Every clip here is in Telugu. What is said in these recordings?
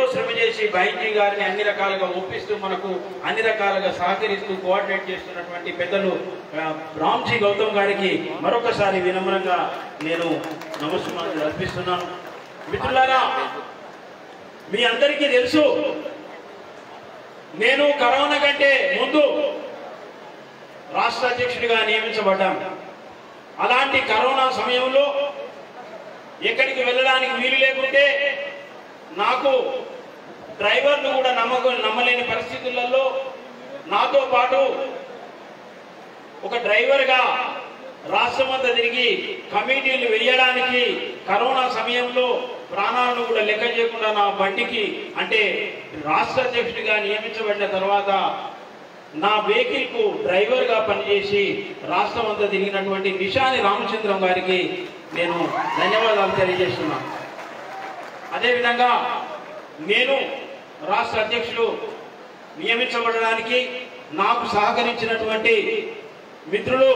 శ్రమ చేసి బైజీ గారిని అన్ని రకాలుగా ఒప్పిస్తూ మనకు అన్ని రకాలుగా సహకరిస్తూ కోఆర్డినేట్ చేస్తున్నటువంటి పెద్దలు ఆ, రామ్జీ గౌతమ్ గారికి మరొకసారి వినమ్రంగా నేను నమస్కారం అర్పిస్తున్నాను మిత్రులారా మీ అందరికీ తెలుసు నేను కరోనా కంటే ముందు రాష్ట్ర అధ్యక్షుడిగా నియమించబడ్డాను అలాంటి కరోనా సమయంలో ఎక్కడికి వెళ్ళడానికి వీలు లేకుంటే నాకు డ్రైవర్ను కూడా నమ్మక నమ్మలేని పరిస్థితులలో నాతో పాటు ఒక డ్రైవర్గా రాష్ట్రమంతా తిరిగి కమిటీలు వేయడానికి కరోనా సమయంలో ప్రాణాలను కూడా లెక్క చేయకుండా నా బండికి అంటే రాష్ట్ర అధ్యక్షుడిగా నియమించబడిన తర్వాత నా వెహికల్ కు డ్రైవర్ గా పనిచేసి రాష్ట్రం అంతా తిరిగినటువంటి నిషాని రామచంద్రం గారికి నేను ధన్యవాదాలు తెలియజేస్తున్నాను అదేవిధంగా నేను రాష్ట్ర అధ్యక్షుడు నియమించబడడానికి నాకు సహకరించినటువంటి మిత్రులు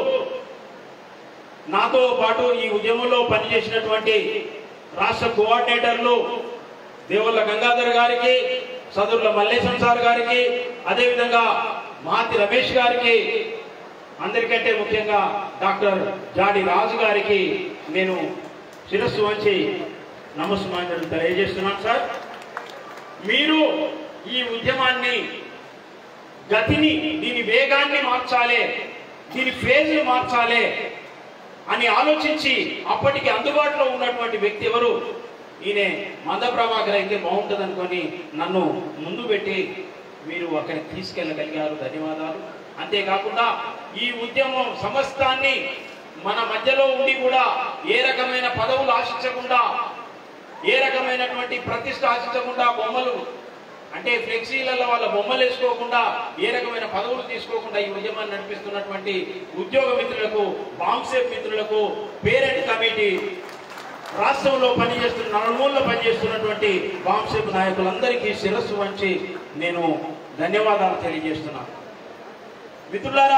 నాతో పాటు ఈ ఉద్యమంలో పనిచేసినటువంటి రాష్ట్ర కోఆర్డినేటర్లు దేవుళ్ళ గంగాధర్ గారికి సదుర్ల మల్లేశం సార్ గారికి అదేవిధంగా మహాతి రమేష్ గారికి అందరికంటే ముఖ్యంగా డాక్టర్ జాడి రాజు గారికి నేను శిరస్సు వంచి నమస్కారం తెలియజేస్తున్నాను సార్ మీరు ఈ ఉద్యమాన్ని గతిని దీని వేగాన్ని మార్చాలి దీని ఫేజ్ మార్చాలి అని ఆలోచించి అప్పటికి అందుబాటులో ఉన్నటువంటి వ్యక్తి ఎవరు ఈయన మంద ప్రభాకర్ అయితే బాగుంటుంది అనుకొని నన్ను ముందు పెట్టి మీరు అక్కడికి తీసుకెళ్ళగలిగారు ధన్యవాదాలు అంతేకాకుండా ఈ ఉద్యమం సమస్తాన్ని మన మధ్యలో ఉండి కూడా ఏ రకమైన పదవులు ఆశించకుండా ఏ రకమైనటువంటి ప్రతిష్ట ఆశించకుండా బొమ్మలు అంటే ఫ్లెక్సీలలో వాళ్ళ బొమ్మలు వేసుకోకుండా ఏ రకమైన పదవులు తీసుకోకుండా ఈ ఉద్యమాన్ని నడిపిస్తున్నటువంటి ఉద్యోగ మిత్రులకు బాంసేఫ్ మిత్రులకు పేరెంట్ కమిటీ రాష్ట్రంలో పనిచేస్తున్న నలుమూలలో పనిచేస్తున్నటువంటి బాంసేఫ్ నాయకులందరికీ శిరస్సు వంచి నేను ధన్యవాదాలు తెలియజేస్తున్నాను మిత్రులారా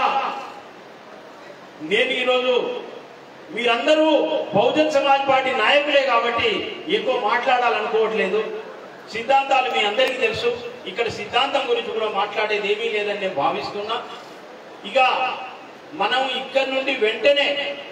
నేను ఈరోజు మీరందరూ బహుజన్ సమాజ్ పార్టీ నాయకులే కాబట్టి ఎక్కువ మాట్లాడాలనుకోవట్లేదు సిద్ధాంతాలు మీ అందరికీ తెలుసు ఇక్కడ సిద్ధాంతం గురించి కూడా మాట్లాడేది ఏమీ లేదని నేను భావిస్తున్నా ఇక మనం ఇక్కడ నుండి వెంటనే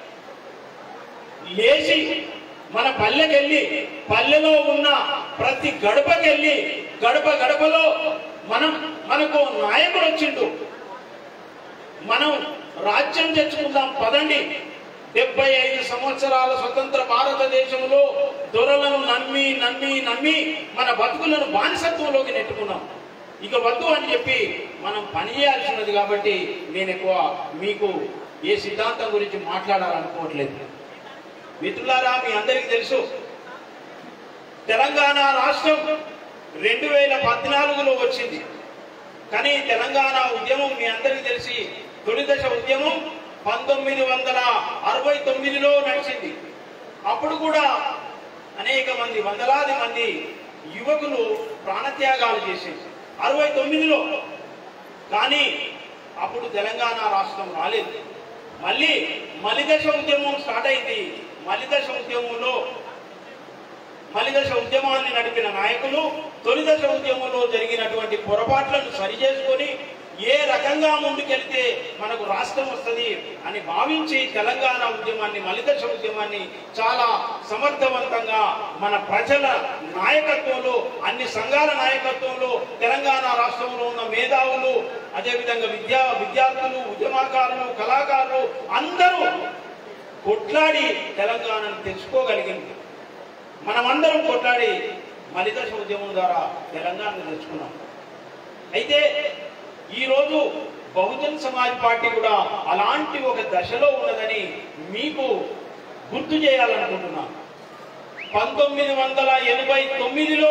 లేచి మన పల్లెకెళ్ళి పల్లెలో ఉన్న ప్రతి గడపకెళ్ళి గడప గడపలో మనం మనకు నాయకుడు వచ్చిండు మనం రాజ్యం తెచ్చుకుందాం పదండి డెబ్బై ఐదు సంవత్సరాల స్వతంత్ర భారతదేశంలో దొరలను నమ్మి నమ్మి నమ్మి మన బతుకులను బానిసత్వంలోకి నెట్టుకున్నాం ఇక వద్దు అని చెప్పి మనం పని చేయాల్సినది కాబట్టి నేను ఎక్కువ మీకు ఏ సిద్ధాంతం గురించి మాట్లాడాలనుకోవట్లేదు మిత్రులారా మీ అందరికీ తెలుసు తెలంగాణ రాష్ట్రం రెండు వేల పద్నాలుగులో వచ్చింది కానీ తెలంగాణ ఉద్యమం మీ అందరికీ తెలిసి తొలి దశ ఉద్యమం పంతొమ్మిది వందల అరవై తొమ్మిదిలో నడిచింది అప్పుడు కూడా అనేక మంది వందలాది మంది యువకులు ప్రాణత్యాగాలు చేసింది అరవై తొమ్మిదిలో కానీ అప్పుడు తెలంగాణ రాష్ట్రం రాలేదు మళ్ళీ మలిదశ ఉద్యమం స్టార్ట్ అయింది మలిదశ ఉద్యమంలో మలిదశ ఉద్యమాన్ని నడిపిన నాయకులు తొలిదశ ఉద్యమంలో జరిగినటువంటి పొరపాట్లను సరిచేసుకొని ఏ రకంగా ముందుకెళ్తే మనకు రాష్ట్రం వస్తుంది అని భావించి తెలంగాణ ఉద్యమాన్ని మలిదశ ఉద్యమాన్ని చాలా సమర్థవంతంగా మన ప్రజల నాయకత్వంలో అన్ని సంఘాల నాయకత్వంలో తెలంగాణ రాష్ట్రంలో ఉన్న మేధావులు అదేవిధంగా విద్యా విద్యార్థులు ఉద్యమకారులు కళాకారులు అందరూ కొట్లాడి తెలంగాణను తెచ్చుకోగలిగింది మనమందరం కొట్లాడి మలిదశ ఉద్యమం ద్వారా తెలంగాణను తెచ్చుకున్నాం అయితే ఈరోజు బహుజన్ సమాజ్ పార్టీ కూడా అలాంటి ఒక దశలో ఉన్నదని మీకు గుర్తు చేయాలనుకుంటున్నాను పంతొమ్మిది వందల ఎనభై తొమ్మిదిలో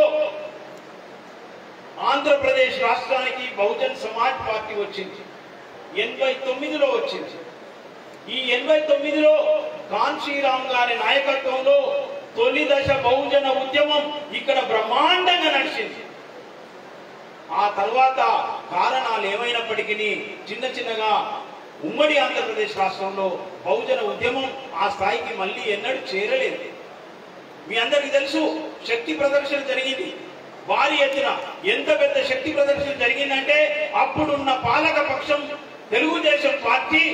ఆంధ్రప్రదేశ్ రాష్ట్రానికి బహుజన్ సమాజ్ పార్టీ వచ్చింది ఎనభై తొమ్మిదిలో వచ్చింది ఈ ఎనభై తొమ్మిదిలో కాన్షీరామ్ గారి నాయకత్వంలో తొలి దశ బహుజన ఉద్యమం ఇక్కడ బ్రహ్మాండంగా నడిచింది ఆ తర్వాత కారణాలు ఏమైనప్పటికీ చిన్న చిన్నగా ఉమ్మడి ఆంధ్రప్రదేశ్ రాష్ట్రంలో బహుజన ఉద్యమం ఆ స్థాయికి మళ్ళీ ఎన్నడూ చేరలేదు మీ అందరికీ తెలుసు శక్తి ప్రదర్శన జరిగింది భారీ ఎత్తున ఎంత పెద్ద శక్తి ప్రదర్శన జరిగిందంటే అప్పుడున్న పాలక పక్షం తెలుగుదేశం పార్టీ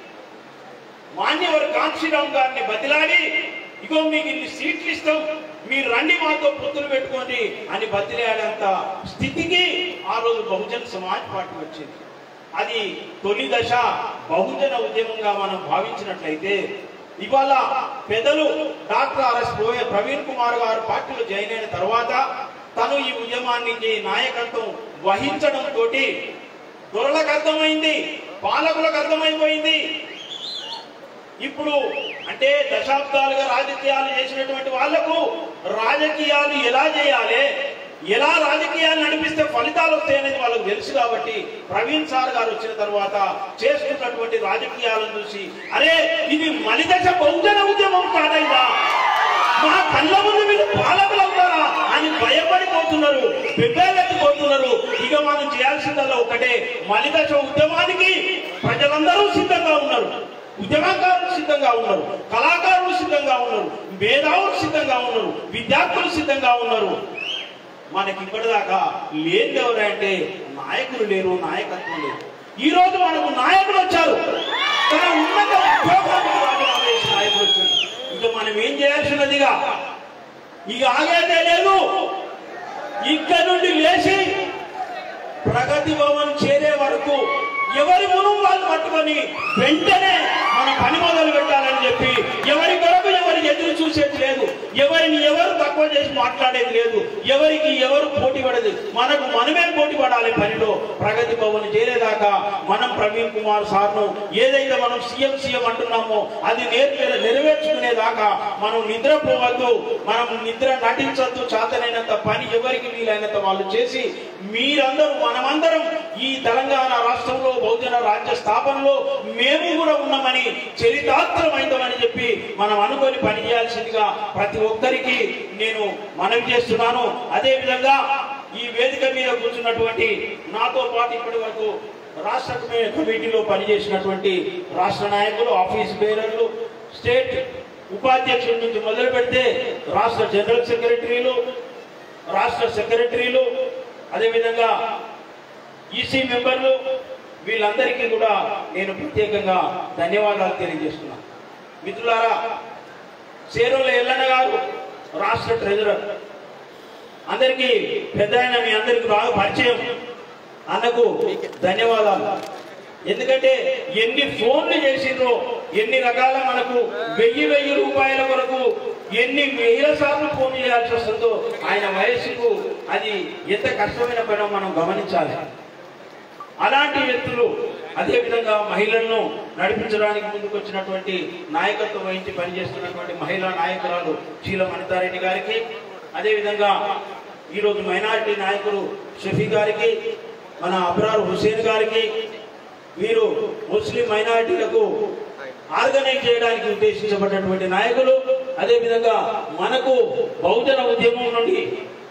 మాన్యవర్ కాంశీరామ్ గారిని బతిలాడి ఇగో మీకు ఇన్ని సీట్లు ఇస్తాం మీరు రండి మాతో పొత్తులు పెట్టుకోండి అని బతిలాడేంత స్థితికి ఆ రోజు బహుజన సమాజ్ పార్టీ వచ్చింది అది తొలి దశ బహుజన ఉద్యమంగా మనం భావించినట్లయితే ఇవాళ పెద్దలు డాక్టర్ ఆర్ఎస్ పోయే ప్రవీణ్ కుమార్ గారు పార్టీలో జాయిన్ అయిన తర్వాత తను ఈ ఉద్యమానికి నాయకత్వం వహించడం తోటి దొరలకు అర్థమైంది పాలకులకు అర్థమైపోయింది ఇప్పుడు అంటే దశాబ్దాలుగా రాజకీయాలు చేసినటువంటి వాళ్లకు రాజకీయాలు ఎలా చేయాలి ఎలా రాజకీయాలు నడిపిస్తే ఫలితాలు వస్తాయనేది వాళ్ళకు తెలుసు కాబట్టి ప్రవీణ్ సార్ గారు వచ్చిన తర్వాత చేస్తున్నటువంటి రాజకీయాలను చూసి అరే ఇది మలిదశ బహుజన ఉద్యమం కాదైందా మా కళ్ళ ముందు మీరు పాలకులు అవుతారా అని భయపడిపోతున్నారు బెబ్బేలెత్తిపోతున్నారు ఇక మనం చేయాల్సిందల్లా ఒకటే మలిదశ ఉద్యమానికి ప్రజలందరూ సిద్ధంగా ఉన్నారు ఉద్యమకారులు సిద్ధంగా ఉన్నారు కళాకారులు సిద్ధంగా ఉన్నారు మేధావులు సిద్ధంగా ఉన్నారు విద్యార్థులు సిద్ధంగా ఉన్నారు మనకి ఇప్పటిదాకా లేదు ఎవరంటే నాయకులు లేరు నాయకత్వం లేదు ఈ రోజు మనకు నాయకులు వచ్చారు తన ఉన్నత ఉద్యోగానికి రాజీనామా చేసిన నాయకులు వచ్చారు ఇక మనం ఏం చేయాల్సినదిగా ఇక ఆగేదే లేదు ఇక్కడ నుండి లేచి ప్రగతి భవన్ చేరే వరకు ఎవరి మునం వాళ్ళు పట్టుకొని వెంటనే మనం పని మొదలు పెట్టాలని చెప్పి ఎవరి కొరకు ఎవరు ఎదురు చూసేది లేదు ఎవరిని ఎవరు తక్కువ చేసి మాట్లాడేది లేదు ఎవరికి ఎవరు పోటీ పడదు మనకు మనమే పోటీ పడాలి పనిలో ప్రగతి భవన్ చేరేదాకా మనం ప్రవీణ్ కుమార్ సార్ను ఏదైతే మనం సీఎం సీఎం అంటున్నామో అది నేర్పే నెరవేర్చుకునేదాకా మనం నిద్రపోవద్దు మనం నిద్ర నటించద్దు చేతనైనంత పని ఎవరికి వీలైనంత వాళ్ళు చేసి మీరందరూ మనమందరం ఈ తెలంగాణ రాష్ట్రంలో బహుజన రాజ్య స్థాపనలో మేము కూడా ఉన్నామని చరితార్థమైందని చెప్పి మనం అనుకొని పనిచేయాల్సిందిగా ప్రతి ఒక్కరికి నేను మనవి చేస్తున్నాను అదే విధంగా ఈ వేదిక మీద కూర్చున్నటువంటి నాతో పాటు ఇప్పటి వరకు రాష్ట్ర కమిటీలో పనిచేసినటువంటి రాష్ట్ర నాయకులు ఆఫీస్ బేరర్లు స్టేట్ ఉపాధ్యక్షుల నుంచి మొదలు పెడితే రాష్ట్ర జనరల్ సెక్రటరీలు రాష్ట్ర సెక్రటరీలు అదేవిధంగా ఈసీ మెంబర్లు వీళ్ళందరికీ కూడా నేను ప్రత్యేకంగా ధన్యవాదాలు తెలియజేస్తున్నాను మిత్రులారా చేరుల ఎల్లన్న గారు రాష్ట్ర ట్రెజరర్ అందరికీ పెద్ద ఆయన మీ అందరికీ బాగా పరిచయం అన్నకు ధన్యవాదాలు ఎందుకంటే ఎన్ని ఫోన్లు చేసిండ్రో ఎన్ని రకాల మనకు వెయ్యి వెయ్యి రూపాయల వరకు ఎన్ని వేల సార్లు ఫోన్ చేయాల్సి వస్తుందో ఆయన వయస్సుకు అది ఎంత కష్టమైన పనో మనం గమనించాలి అలాంటి వ్యక్తులు అదే విధంగా మహిళలను నడిపించడానికి ముందుకు వచ్చినటువంటి నాయకత్వం వహించి పనిచేస్తున్నటువంటి మహిళా నాయకురాలు శీల అనితారెడ్డి గారికి అదే విధంగా ఈరోజు మైనారిటీ నాయకులు షఫీ గారికి మన అబ్రార్ హుసేన్ గారికి వీరు ముస్లిం మైనారిటీలకు ఆర్గనైజ్ చేయడానికి ఉద్దేశించబడినటువంటి నాయకులు అదే విధంగా మనకు బహుజన ఉద్యమం నుండి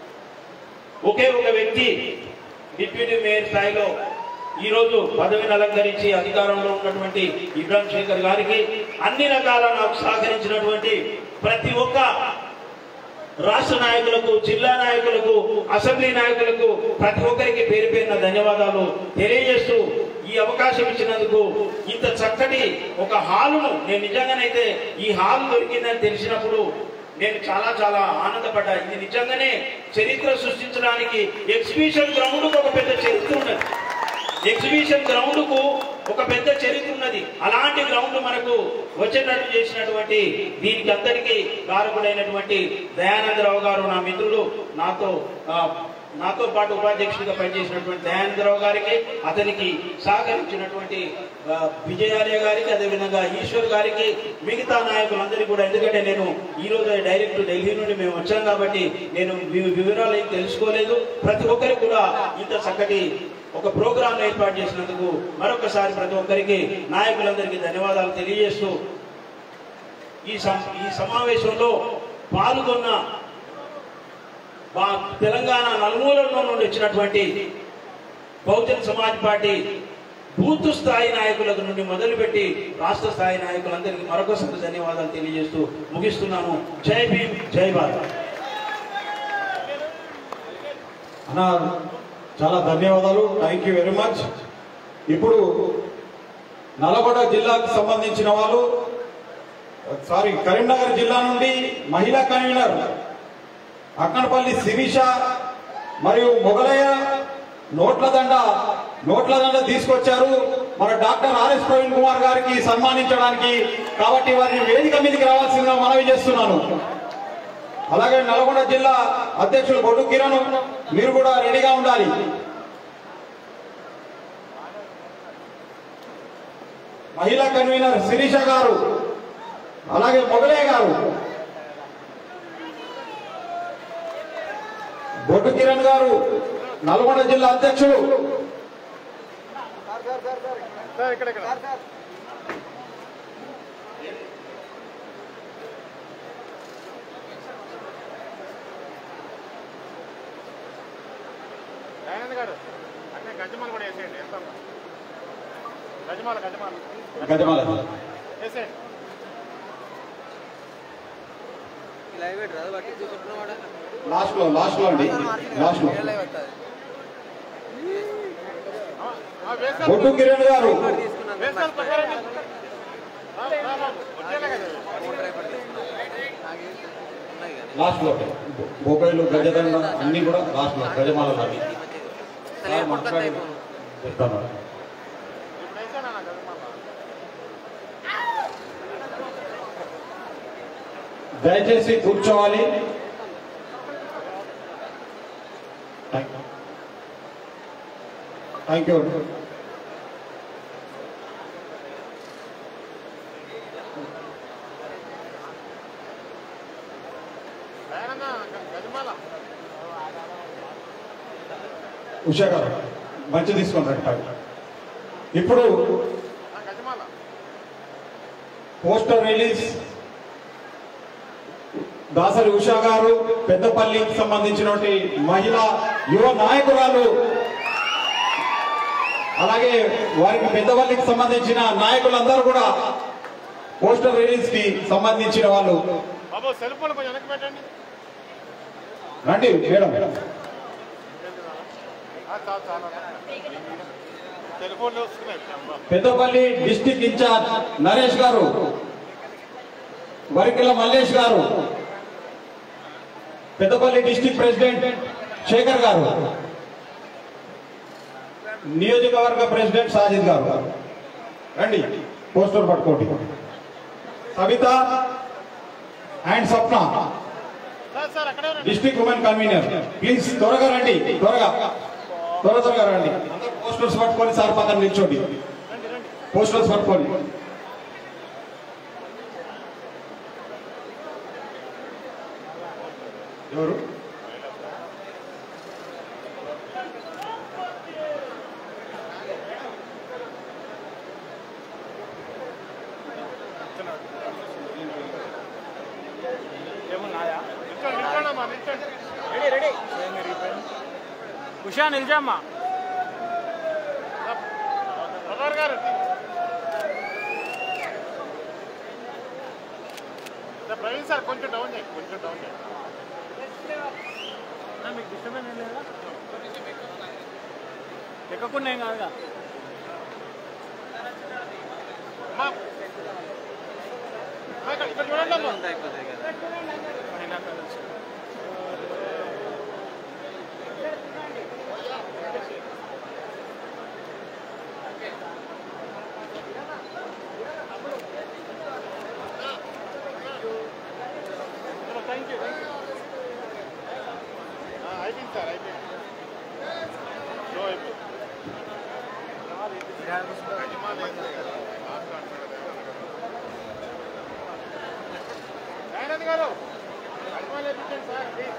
ఒకే ఒక వ్యక్తి డిప్యూటీ మేయర్ స్థాయిలో ఈ రోజు పదవిని అలంకరించి అధికారంలో ఉన్నటువంటి ఇబ్రాహిం శేఖర్ గారికి అన్ని రకాల నాకు సహకరించినటువంటి ప్రతి ఒక్క రాష్ట్ర నాయకులకు జిల్లా నాయకులకు అసెంబ్లీ నాయకులకు ప్రతి ఒక్కరికి పేరు పేరున ధన్యవాదాలు తెలియజేస్తూ ఈ అవకాశం ఇచ్చినందుకు ఇంత చక్కటి ఒక హాలును నేను నిజంగానైతే ఈ హాల్ దొరికిందని తెలిసినప్పుడు నేను చాలా చాలా ఆనందపడ్డా ఇది నిజంగానే చరిత్ర సృష్టించడానికి ఎగ్జిబిషన్ గ్రౌండ్ ఒక పెద్ద చరిత్ర ఉన్నది ఎగ్జిబిషన్ గ్రౌండ్ కు ఒక పెద్ద చరిత్ర ఉన్నది అలాంటి గ్రౌండ్ మనకు వచ్చేటట్టు చేసినటువంటి దీనికి అందరికీ కారకుడైనటువంటి దయానందరావు గారు నా మిత్రుడు నాతో ఆ, నాతో పాటు ఉపాధ్యక్షుడిగా పనిచేసినటువంటి దయానందరావు గారికి అతనికి సహకరించినటువంటి ఆ, విజయాలయ గారికి అదేవిధంగా ఈశ్వర్ గారికి మిగతా నాయకులందరికీ కూడా ఎందుకంటే నేను ఈ రోజు డైరెక్ట్ ఢిల్లీ నుండి మేము వచ్చాం కాబట్టి నేను వి- వివరాలు ఏం తెలుసుకోలేదు ప్రతి ఒక్కరికి కూడా ఇంత చక్కటి ఒక ప్రోగ్రాం ఏర్పాటు చేసినందుకు మరొకసారి ప్రతి ఒక్కరికి నాయకులందరికీ ధన్యవాదాలు తెలియజేస్తూ ఈ సం- ఈ సమావేశంలో పాల్గొన్న మా తెలంగాణ నలుమూలల నుండి వచ్చినటువంటి బహుజన్ సమాజ్ పార్టీ బూత్ స్థాయి నాయకులకు నుండి మొదలుపెట్టి రాష్ట్ర స్థాయి నాయకులందరికీ మరొకసారి ధన్యవాదాలు తెలియజేస్తూ ముగిస్తున్నాను జై భీమ్ జై భారత్ అన్న చాలా ధన్యవాదాలు థ్యాంక్ యూ వెరీ మచ్ ఇప్పుడు నల్గొండ జిల్లాకు సంబంధించిన వాళ్ళు సారీ కరీంనగర్ జిల్లా నుండి మహిళా కన్వీనర్ అక్కనపల్లి శిరీష మరియు మొగలయ్య నోట్ల దండ నోట్ల దండ తీసుకొచ్చారు మన డాక్టర్ ఆర్ఎస్ ప్రవీణ్ కుమార్ గారికి సన్మానించడానికి కాబట్టి వారిని వేదిక మీదకి రావాల్సిందిగా మనవి చేస్తున్నాను అలాగే నల్గొండ జిల్లా అధ్యక్షులు బొడ్డు కిరణ్ మీరు కూడా రెడీగా ఉండాలి మహిళా కన్వీనర్ శిరీష గారు అలాగే మొగలయ్య గారు బొడ్డు కిరణ్ గారు నల్గొండ జిల్లా అధ్యక్షులు దయానంద్ గారు అన్నీ గజమాలు కూడా వేసేయండి ఎంత గజమాల గజమాల గజమాల వేసేయండి లైవ్ రాదు బట్టి చూసుకుంటున్నావాడా లాస్ట్ లో లాస్ట్ లో అండి లాస్ట్ లో లైవ్ వస్తుంది ఆ, వేస్తారు బొడ్డు కిరణ్ గారు తీసుకున్నాను వేస్తారు ప్రకారం రా, రా, రా. వచ్చేలే కదా మోటార్ రైపర్ తీసుకున్నాను నాకు ఉన్నాయి కానీ లాస్ట్ లో బొబ్బైలు గజదండ అన్ని కూడా లాస్ట్ లో గజమాల అవి. అసలు ఎయిర్పోర్ట్ కట్ అయిపోయింది చెప్తాను ఇప్పుడు వేసాను నా గజమాల దయచేసి కూర్చోవాలి థ్యాంక్ యూ దయానంద గ- గజమాల ఉషా గారు మంచి తీసుకుంటారు ఇప్పుడు ఆ, గజమాల పోస్టర్ రిలీజ్ దాసరి ఉషా గారు పెద్దపల్లికి సంబంధించినటువంటి మహిళా యువ నాయకురాలు అలాగే వారికి పెద్దపల్లికి సంబంధించిన నాయకులందరూ కూడా పోస్టర్ రిలీజ్ కి సంబంధించిన వాళ్ళు బాబు సెల్ ఫోన్ కొంచెం వెనక్కి పెట్టండి రండి మేడం ఆ, చాలు చాలు సెల్ ఫోన్లు వస్తున్నాయి అబ్బా. పెద్దపల్లి డిస్టిక్ ఇన్ఛార్జ్ నరేష్ గారు వరికిల మల్లేష్ గారు పెద్దపల్లి డిస్టిక్ ప్రెసిడెంట్ శేఖర్ గారు నియోజకవర్గ ప్రెసిడెంట్ సాజిద్ గారు రండి పోస్టర్ పట్టుకోండి Savitha and Swapna sir sir అక్కడే ఉండండి. డిస్ట్రిక్ట్ ఉమెన్ కన్వీనర్ ప్లీజ్ త్వరగా రండి త్వరగా త్వర త్వరగా రండి అందరూ పోస్టర్స్ పట్టుకొని సార్ పక్కన నిల్చోండి పోస్టర్స్ పట్టుకొని ఎవరు నిల్చోండి, నిల్చోండి అమ్మా, నిల్చోండి. ఉషా నిల్చమ్మా ప్రధాన్ గారు సార్, ప్రవీణ్ సార్ కొంచెం డౌన్ చేయండి కొంచెం డౌన్ చేయండి మీకు డిస్టర్బెన్స్ ఏం లేదా ఎక్కకుండా ఏం కాదుగా అమ్మా అమ్మా, ఇక్కడ ఇక్కడ చూడండి అమ్మా అంతా అయిపోతుంది కదా అయినా కలవచ్చు. థ్యాంక్ యూ థ్యాంక్ యూ అయిపోయింది సార్ అయిపోయింది షో అయిపోయింది యజమాని ఏం చేయాలి? లాస్ట్ అంటున్నాడు దయానంద్ గారు యజమాని వేయించండి సార్ ప్లీజ్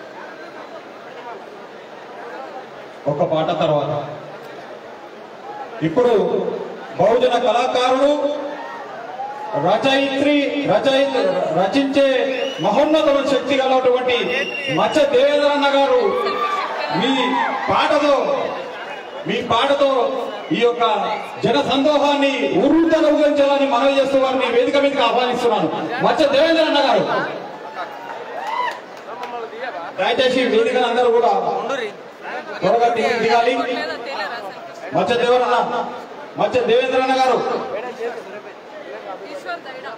ఒక పాట తర్వాత ఇప్పుడు బహుజన కళాకారుడు రచయిత్రి రచయిత రచించే మహోన్నతమైన శక్తి గలటువంటి మచ్చ దేవేంద్రన్న గారు మీ పాటతో మీ పాటతో ఈ యొక్క జన సందోహాన్ని ఉర్రూతలవుగించాలని మనవి చేస్తూ వారిని వేదిక మీదకి ఆహ్వానిస్తున్నాను మచ్చ దేవేంద్రన్న గారు దయచేసి వేదికను అందరూ కూడా ఉండురి త్వరగా టికెట్ దిగాలి మచ్చ దేవరన్న మచ్చ దేవేంద్రన్న గారు ఈశ్వర్ దైడా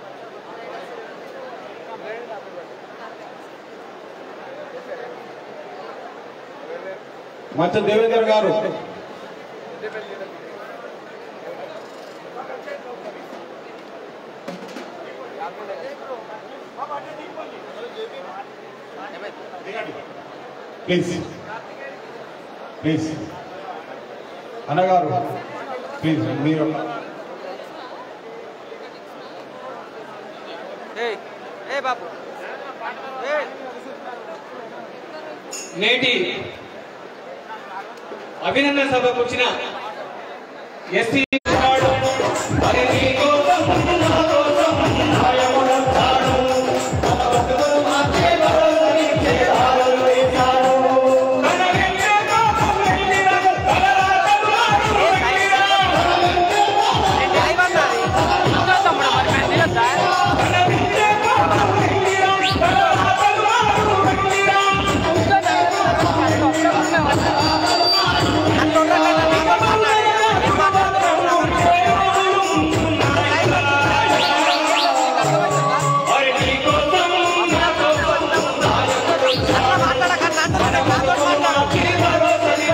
మచ్చ దేవేంద్ర గారు ప్లీజ్ ప్లీజ్ అన్నగారు ప్లీజ్ మీరు ఏ ఏ బాబు ఏ నేటి అభినందన సభకు వచ్చిన ఎస్సీ ఇంకా తమ్ముడు మరి మేము తినొద్దా? అంత ఉండకండి, మీతో మాట్లాడే. ఏం మాట్లాడుతున్నావు? అట్లా మాట్లాడకండి అంటున్నాను. నాతో మాట్లాడు.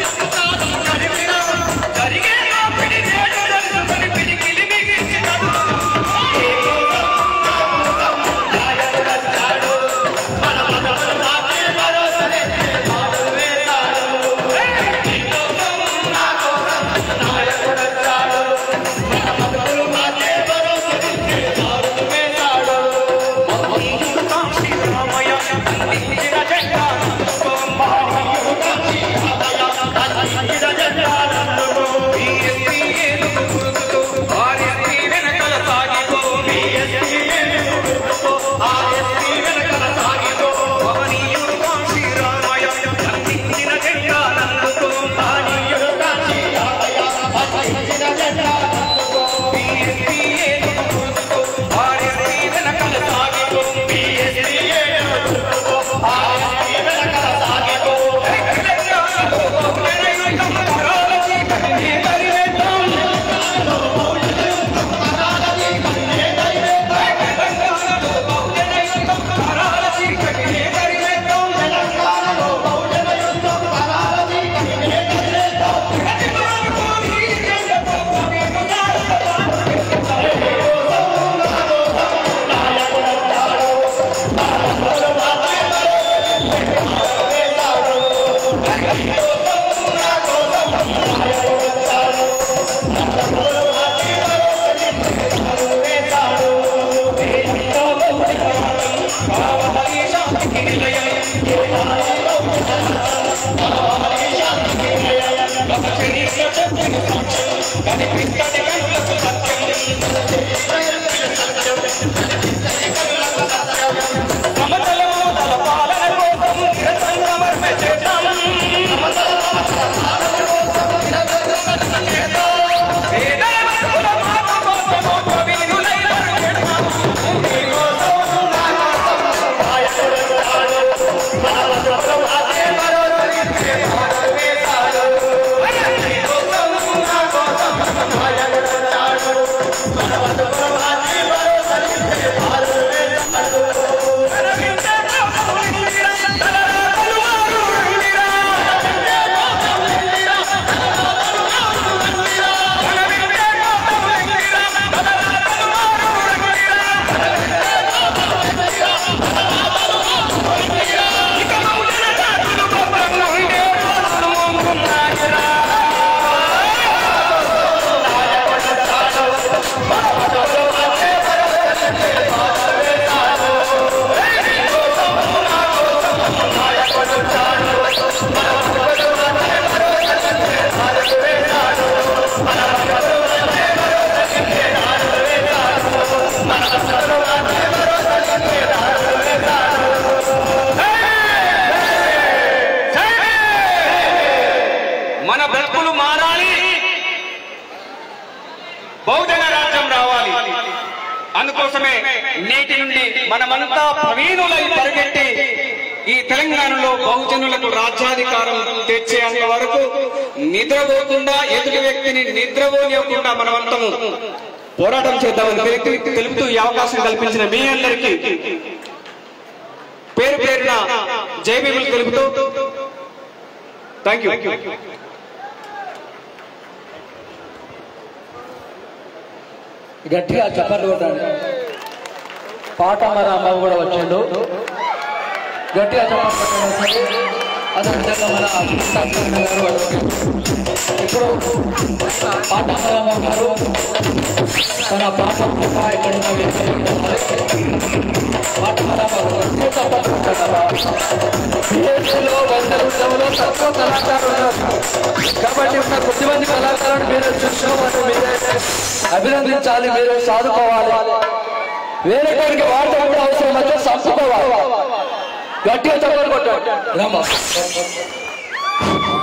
జరిగే కనిపించని కనులకు సత్యం సమతలము తల పాలన కోసం నిరసంగా మర్మ చేద్దాం పేదల బతుకుల మాట కోసము ప్రవీణులై పరిగెడతాం. మీకోసం నా కోసం మన బ్రతుకులు మారాలి బహుజన రాజ్యం రావాలి అందుకోసమే నేటి నుండి మనమంతా ప్రవీణులై పరిగెట్టి ఈ తెలంగాణలో బహుజనులకు రాజ్యాధికారం తెచ్చేంత వరకు నిద్రపోకుండా ఎదుటి వ్యక్తిని నిద్రపోనివ్వకుండా మనమంతము పోరాటం చేద్దామని తెలుపు- తెలుపుతూ ఈ అవకాశం కల్పించిన మీ అందరికీ పేరు పేరున జైబీములు తెలుపుతూ థ్యాంక్ యూ గట్టిగా చప్పట్లు కొట్టండి పాట మన అమ్మ కూడా వచ్చిండు గట్టిగా చప్పట్లు కొట్టండి అదేవిధంగా మన అభివృద్ధి గారు వచ్చారు. ఇప్పుడు పాట మన గారు తన పాట ఇక్కడ ఉన్న వ్యక్తులు పాట మన గట్టిగా చప్పట్లు కొట్టండి పిహెచ్లో వంద ఉద్యమంలో తక్కువ కళాకారులు ఉన్నారు కాబట్టి ఉన్న కొద్దిమంది కళాకారులు మీరు చూసుకోవాలి మీరే అభినందించాలి మీరు సాధుకోవాలి వేరే కాడికి వాడటం కూడా అవసరం అయితే సంపుకోవాలి గట్టిగా చెప్పాలి కొట్టాడు రమ్మ